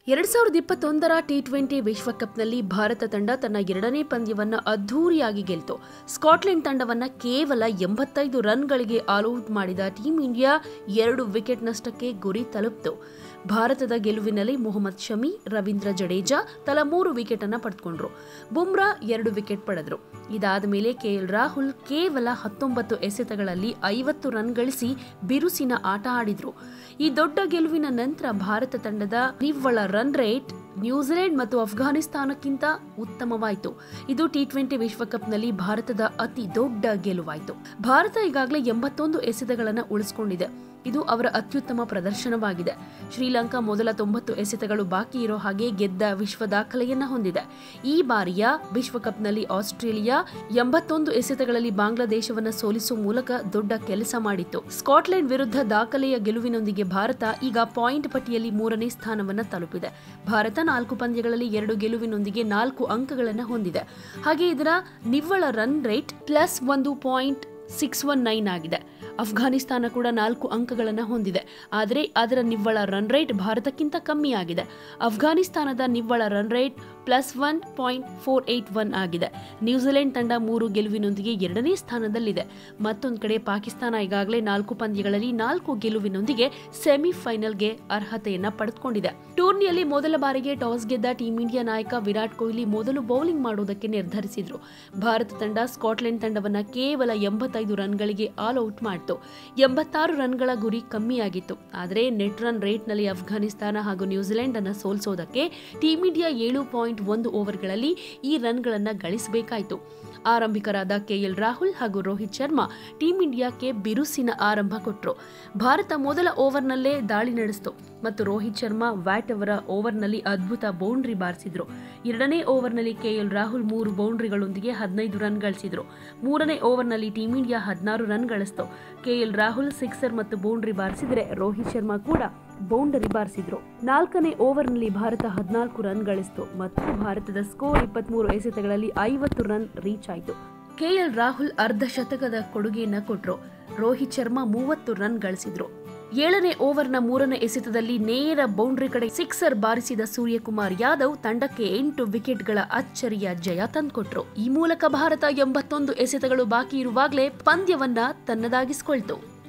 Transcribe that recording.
ಎರಡ್ ಸಾವಿರದ ಇಪ್ಪತ್ತೊಂದರ ಟಿ ಟ್ವೆಂಟಿ ವಿಶ್ವಕಪ್ನಲ್ಲಿ ಭಾರತ ತಂಡ ತನ್ನ ಎರಡನೇ ಪಂದ್ಯವನ್ನ ಅದ್ಧೂರಿಯಾಗಿ ಗೆಲ್ತು ಸ್ಕಾಟ್ಲೆಂಡ್ ತಂಡವನ್ನ ಕೇವಲ ಎಂಬತ್ತೈದು ರನ್ಗಳಿಗೆ ಆಲ್ಔಟ್ ಮಾಡಿದ ಟೀಂ ಇಂಡಿಯಾ ಎರಡು ವಿಕೆಟ್ ನಷ್ಟಕ್ಕೆ ಗುರಿ ತಲುಪಿತು ಭಾರತದ ಗೆಲುವಿನಲ್ಲಿ ಮೊಹಮ್ಮದ್ ಶಮಿ ರವೀಂದ್ರ ಜಡೇಜಾ ತಲಾ ಮೂರು ವಿಕೆಟ್ ಅನ್ನ ಪಡೆದುಕೊಂಡ್ರು ಬುಮ್ರಾ ಎರಡು ವಿಕೆಟ್ ಪಡೆದ್ರು ಇದಾದ ಮೇಲೆ ಕೆಎಲ್ ರಾಹುಲ್ ಕೇವಲ ಹತ್ತೊಂಬತ್ತು ಎಸೆತಗಳಲ್ಲಿ ಐವತ್ತು ರನ್ ಗಳಿಸಿ ಬಿರುಸಿನ ಆಟ ಆಡಿದ್ರು ಈ ದೊಡ್ಡ ಗೆಲುವಿನ ನಂತರ ಭಾರತ ತಂಡದ ನಿವ್ವಳ ರನ್ ರೇಟ್ ನ್ಯೂಜಿಲೆಂಡ್ ಮತ್ತು ಅಫ್ಘಾನಿಸ್ತಾನಕ್ಕಿಂತ ಉತ್ತಮವಾಯಿತು ಇದು ಟಿ ಟ್ವೆಂಟಿ ವಿಶ್ವಕಪ್ನಲ್ಲಿ ಭಾರತದ ಅತಿ ದೊಡ್ಡ ಗೆಲುವಾಯಿತು ಭಾರತ ಈಗಾಗಲೇ ಎಂಬತ್ತೊಂದು ಎಸೆತಗಳನ್ನು ಉಳಿಸಿಕೊಂಡಿದೆ ಇದು ಅವರ ಅತ್ಯುತ್ತಮ ಪ್ರದರ್ಶನವಾಗಿದೆ ಶ್ರೀಲಂಕಾ ಮೊದಲ ತೊಂಬತ್ತು ಎಸೆತಗಳು ಬಾಕಿ ಇರೋ ಹಾಗೆ ಗೆದ್ದ ವಿಶ್ವ ದಾಖಲೆಯನ್ನ ಹೊಂದಿದೆ ಈ ಬಾರಿಯ ವಿಶ್ವಕಪ್ನಲ್ಲಿ ಆಸ್ಟ್ರೇಲಿಯಾ ಎಂಬತ್ತೊಂದು ಎಸೆತಗಳಲ್ಲಿ ಬಾಂಗ್ಲಾದೇಶವನ್ನ ಸೋಲಿಸುವ ಮೂಲಕ ದೊಡ್ಡ ಕೆಲಸ ಮಾಡಿತ್ತು ಸ್ಕಾಟ್ಲೆಂಡ್ ವಿರುದ್ಧ ದಾಖಲೆಯ ಗೆಲುವಿನೊಂದಿಗೆ ಭಾರತ ಈಗ ಪಾಯಿಂಟ್ ಪಟ್ಟಿಯಲ್ಲಿ ಮೂರನೇ ಸ್ಥಾನವನ್ನ ತಲುಪಿದೆ ಭಾರತ ನಾಲ್ಕು ಪಂದ್ಯಗಳಲ್ಲಿ ಎರಡು ಗೆಲುವಿನೊಂದಿಗೆ ನಾಲ್ಕು ಅಂಕಗಳನ್ನು ಹೊಂದಿದೆ ಹಾಗೆ ಇದರ ನಿವ್ವಳ ರನ್ ರೇಟ್ ಪ್ಲಸ್ ಒಂದು ಪಾಯಿಂಟ್ ಸಿಕ್ಸ್ ಒನ್ ನೈನ್ ಆಗಿದೆ ಅಫ್ಘಾನಿಸ್ತಾನ ಕೂಡ ನಾಲ್ಕು ಅಂಕಗಳನ್ನು ಹೊಂದಿದೆ ಆದರೆ ಅದರ ನಿವ್ವಳ ರನ್ ರೇಟ್ ಭಾರತಕ್ಕಿಂತ ಕಮ್ಮಿ ಆಗಿದೆ ಅಫ್ಘಾನಿಸ್ತಾನದ ನಿವ್ವಳ run rate plus one point four eight one ಆಗಿದೆ ನ್ಯೂಜಿಲೆಂಡ್ ತಂಡ ಮೂರು ಗೆಲುವಿನೊಂದಿಗೆ ಎರಡನೇ ಸ್ಥಾನದಲ್ಲಿದೆ ಮತ್ತೊಂದು ಕಡೆ ಪಾಕಿಸ್ತಾನ ಈಗಾಗಲೇ ನಾಲ್ಕು ಪಂದ್ಯಗಳಲ್ಲಿ ನಾಲ್ಕು ಗೆಲುವಿನೊಂದಿಗೆ ಸೆಮಿಫೈನಲ್ಗೆ ಅರ್ಹತೆಯನ್ನ ಪಡೆದುಕೊಂಡಿದೆ ಟೂರ್ನಿಯಲ್ಲಿ ಮೊದಲ ಬಾರಿಗೆ ಟಾಸ್ ಗೆದ್ದ ಟೀಂ ಇಂಡಿಯಾ ನಾಯಕ ವಿರಾಟ್ ಕೊಹ್ಲಿ ಮೊದಲು ಬೌಲಿಂಗ್ ಮಾಡುವುದಕ್ಕೆ ನಿರ್ಧರಿಸಿದ್ರು ಭಾರತ ತಂಡ ಸ್ಕಾಟ್ಲೆಂಡ್ ತಂಡವನ್ನ ಕೇವಲ ಎಂಬತ್ತೈದು ರನ್ಗಳಿಗೆ ಆಲ್ ಔಟ್ ಮಾಡಿತು ಎಂಬತ್ತಾರು ರನ್ಗಳ ಗುರಿ ಕಮ್ಮಿಯಾಗಿತ್ತು ಆದರೆ ನೆಟ್ ರನ್ ರೇಟ್ನಲ್ಲಿ ಅಫ್ಘಾನಿಸ್ತಾನ ಹಾಗೂ ನ್ಯೂಜಿಲೆಂಡ್ ಅನ್ನು ಸೋಲಿಸೋದಕ್ಕೆ ಟೀಂ ಇಂಡಿಯಾ ಏಳು ಪಾಯಿಂಟ್ ಒಂದು ಓವರ್ಗಳಲ್ಲಿ ಈ ರನ್ಗಳನ್ನು ಗಳಿಸಬೇಕಾಯಿತು ಆರಂಭಿಕರಾದ ಕೆಎಲ್ ರಾಹುಲ್ ಹಾಗೂ ರೋಹಿತ್ ಶರ್ಮಾ ಟೀಂ ಇಂಡಿಯಾಕ್ಕೆ ಬಿರುಸಿನ ಆರಂಭ ಕೊಟ್ಟರು ಭಾರತ ಮೊದಲ ಓವರ್ನಲ್ಲೇ ದಾಳಿ ನಡೆಸಿತು ಮತ್ತು ರೋಹಿತ್ ಶರ್ಮಾ ವ್ಯಾಟ್ ಅವರ ಓವರ್ನಲ್ಲಿ ಅದ್ಭುತ ಬೌಂಡ್ರಿ ಬಾರಿಸಿದ್ರು ಎರಡನೇ ಓವರ್ನಲ್ಲಿ ಕೆಎಲ್ ರಾಹುಲ್ ಮೂರು ಬೌಂಡ್ರಿಗಳೊಂದಿಗೆ ಹದಿನೈದು ರನ್ ಗಳಿಸಿದ್ರು ಮೂರನೇ ಓವರ್ನಲ್ಲಿ ಟೀಂ ಇಂಡಿಯಾ ಹದಿನಾರು ರನ್ ಗಳಿಸಿತು ಕೆಎಲ್ ರಾಹುಲ್ ಸಿಕ್ಸರ್ ಮತ್ತು ಬೌಂಡ್ರಿ ಬಾರಿಸಿದರೆ ರೋಹಿತ್ ಶರ್ಮಾ ಕೂಡ ಬೌಂಡರಿ ಬಾರಿಸಿದ್ರು ನಾಲ್ಕನೇ ಓವರ್ನಲ್ಲಿ ಭಾರತ ಹದಿನಾಲ್ಕು ರನ್ ಗಳಿಸಿತು ಮತ್ತು ಭಾರತದ ಸ್ಕೋರ್ ಇಪ್ಪತ್ಮೂರು ಎಸೆತಗಳಲ್ಲಿ ಐವತ್ತು ರನ್ ರೀಚ್ ಆಯಿತು ಕೆಎಲ್ ರಾಹುಲ್ ಅರ್ಧ ಶತಕದ ಕೊಡುಗೆಯನ್ನ ಕೊಟ್ರು ರೋಹಿತ್ ಶರ್ಮಾ ಮೂವತ್ತು ರನ್ ಗಳಿಸಿದ್ರು ಏಳನೇ ಓವರ್ನ ಮೂರನೇ ಎಸೆತದಲ್ಲಿ ನೇರ ಬೌಂಡ್ರಿ ಕಡೆ ಸಿಕ್ಸರ್ ಬಾರಿಸಿದ ಸೂರ್ಯಕುಮಾರ್ ಯಾದವ್ ತಂಡಕ್ಕೆ ಎಂಟು ವಿಕೆಟ್ಗಳ ಅಚ್ಚರಿಯ ಜಯ ತಂದ್ಕೊಟ್ರು ಈ ಮೂಲಕ ಭಾರತ ಎಂಬತ್ತೊಂದು ಎಸೆತಗಳು ಬಾಕಿ ಇರುವಾಗಲೇ ಪಂದ್ಯವನ್ನ ತನ್ನದಾಗಿಸಿಕೊಳ್ತು